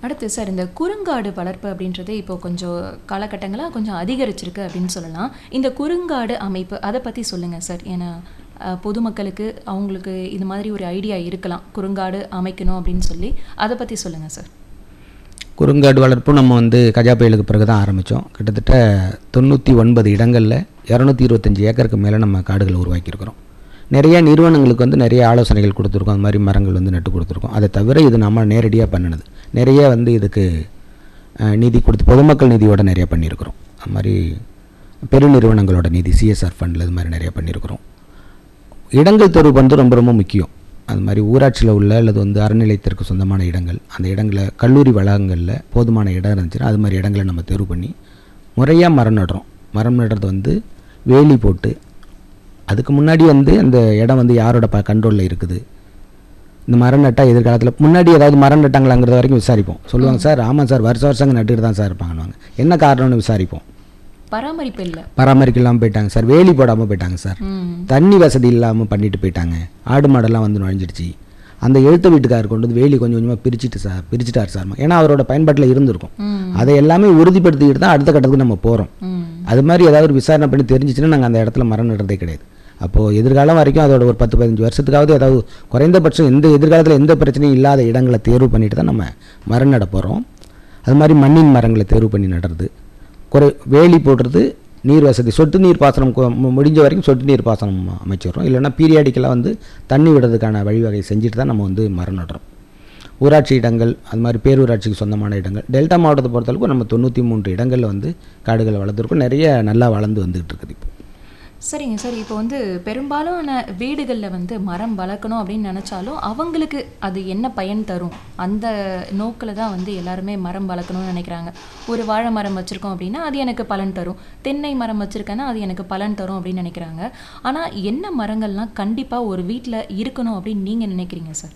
அடுத்து சார் இந்த குறுங்காடு வளர்ப்பு அப்படின்றது இப்போ கொஞ்சம் காலகட்டங்களாக கொஞ்சம் அதிகரிச்சிருக்கு அப்படின்னு சொல்லலாம் இந்த குறுங்காடு அமைப்பு அதை பற்றி சொல்லுங்கள் சார் ஏன்னா அஹ், பொதுமக்களுக்கு அவங்களுக்கு இது மாதிரி ஒரு ஐடியா இருக்கலாம் குறுங்காடு அமைக்கணும் அப்படின்னு சொல்லி அதை பற்றி சொல்லுங்கள் சார் குறுங்காடு வளர்ப்பு நம்ம வந்து கஜா புயலுக்கு பிறகு தான் ஆரம்பித்தோம் கிட்டத்தட்ட தொண்ணூற்றி ஒன்பது இடங்களில் இரநூத்தி இருபத்தஞ்சி ஏக்கருக்கு மேலே நம்ம காடுகளை உருவாக்கியிருக்கிறோம் நிறைய நிறுவனங்களுக்கு வந்து நிறைய ஆலோசனைகள் கொடுத்துருக்கோம் அந்த மாதிரி மரங்கள் வந்து நட்டு கொடுத்துருக்கோம் அதை தவிர இது நம்ம நேரடியாக பண்ணினது நிறைய வந்து இதுக்கு அஹ், நிதி கொடுத்து பொதுமக்கள் நிதியோட நிறைய பண்ணியிருக்கிறோம் அது மாதிரி பெருநிறுவனங்களோட நிதி சிஎஸ்ஆர் ஃபண்டில் இது மாதிரி நிறைய பண்ணியிருக்கிறோம் இடங்கள் தேர்வு பண்ணுறது ரொம்ப ரொம்ப முக்கியம் அது மாதிரி ஊராட்சியில் உள்ள அல்லது வந்து அறநிலையத்திற்கு சொந்தமான இடங்கள் அந்த இடங்களை கல்லூரி வளாகங்களில் போதுமான இடம் இருந்துச்சுன்னா அது மாதிரி இடங்களை நம்ம தேர்வு பண்ணி முறையாக மரம் நடுறோம் மரம் நடுறது வந்து வேலி போட்டு அதுக்கு முன்னாடி வந்து அந்த இடம் வந்து யாரோட ப கண்ட்ரோலில் இருக்குது இந்த மரம் நட்டால் எதிர்காலத்தில் முன்னாடி ஏதாவது மரம் நட்டாங்களாங்கிறது வரைக்கும் விசாரிப்போம் சொல்லுவாங்க சார் ஆமாம் சார் வருஷம் வருஷங்க நட்டுட்டு தான் சார் இருப்பாங்கன்னு என்ன காரணம்னு விசாரிப்போம் பராமரிப்பு இல்லை பராமரிக்க இல்லாமல் போயிட்டாங்க சார் வேலி போடாமல் போயிட்டாங்க சார் ம் தண்ணி வசதி இல்லாமல் பண்ணிட்டு போயிட்டாங்க ஆடு மாடெல்லாம் வந்து நுழைஞ்சிடுச்சு அந்த எழுத்து வீட்டுக்காரர் கொண்டு வந்து வேலி கொஞ்சம் கொஞ்சமாக பிரிச்சுட்டு சார் பிரிச்சுட்டார் சார் ஏன்னா அவரோட பயன்பாட்டில் இருந்திருக்கும் ம் அதை எல்லாமே உறுதிப்படுத்திக்கிட்டு தான் அடுத்த கட்டத்துக்கு நம்ம போகிறோம் ம் அது மாதிரி ஏதாவது ஒரு விசாரணை பண்ணி தெரிஞ்சிச்சுன்னா நாங்கள் அந்த இடத்துல மரம் நடுறதே கிடையாது அப்போது எதிர்காலம் வரைக்கும் அதோட ஒரு பத்து பதினஞ்சு வருஷத்துக்காவது ஏதாவது குறைந்தபட்சம் எந்த எதிர்காலத்தில் எந்த பிரச்சனையும் இல்லாத இடங்களை தேர்வு பண்ணிட்டு தான் நம்ம மரம் நட போகிறோம் அது மாதிரி மண்ணின் மரங்களை தேர்வு பண்ணி நடுறது குறை வேலி போடுறது நீர் வசதி சொட்டு நீர் பாசனம் கு- மு- முடிஞ்ச வரைக்கும் சொட்டு நீர் பாசனம் அமைச்சிடுறோம் இல்லைன்னா பீரியாடிக்கலாக வந்து தண்ணி விடுறதுக்கான வழிவகை செஞ்சுட்டு தான் நம்ம வந்து மரம் நடுறோம் ஊராட்சி இடங்கள் அது மாதிரி பேரூராட்சிக்கு சொந்தமான இடங்கள் டெல்டா மாவட்டத்தை பொறுத்தளவுக்கு நம்ம தொண்ணூற்றி மூன்று இடங்களில் வந்து காடுகளை வளர்த்துருக்கோம் நிறைய நல்லா வளர்ந்து வந்துகிட்டு இருக்குது இப்போ சரிங்க சார் இப்போ வந்து பெரும்பாலான வீடுகளில் வந்து மரம் வளர்க்கணும் அப்படின்னு நினச்சாலும் அவங்களுக்கு அது என்ன பயன் தரும் அந்த நோக்கில் தான் வந்து எல்லாருமே மரம் வளர்க்கணும்னு நினைக்கிறாங்க ஒரு வாழை மரம் வச்சுருக்கோம் அப்படின்னா அது எனக்கு பலன் தரும் தென்னை மரம் வச்சுருக்கேன்னா அது எனக்கு பலன் தரும் அப்படின்னு நினைக்கிறாங்க ஆனால் என்ன மரங்கள்லாம் கண்டிப்பாக ஒரு வீட்டில் இருக்கணும் அப்படின்னு நீங்கள் நினைக்கிறீங்க சார்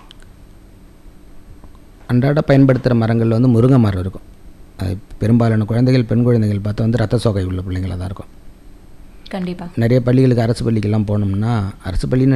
அன்றாட பயன்படுத்துகிற மரங்களில் வந்து முருங்கை மரம் இருக்கும் அது பெரும்பாலான குழந்தைகள் பெண் குழந்தைகள் பார்த்தா வந்து ரத்த சோகை உள்ள பிள்ளைங்களாக தான் இருக்கும் கண்டிப்பாக நிறைய பள்ளிகளுக்கு அரசு பள்ளிக்கெல்லாம் போனோம்னா அரசு பள்ளின்னு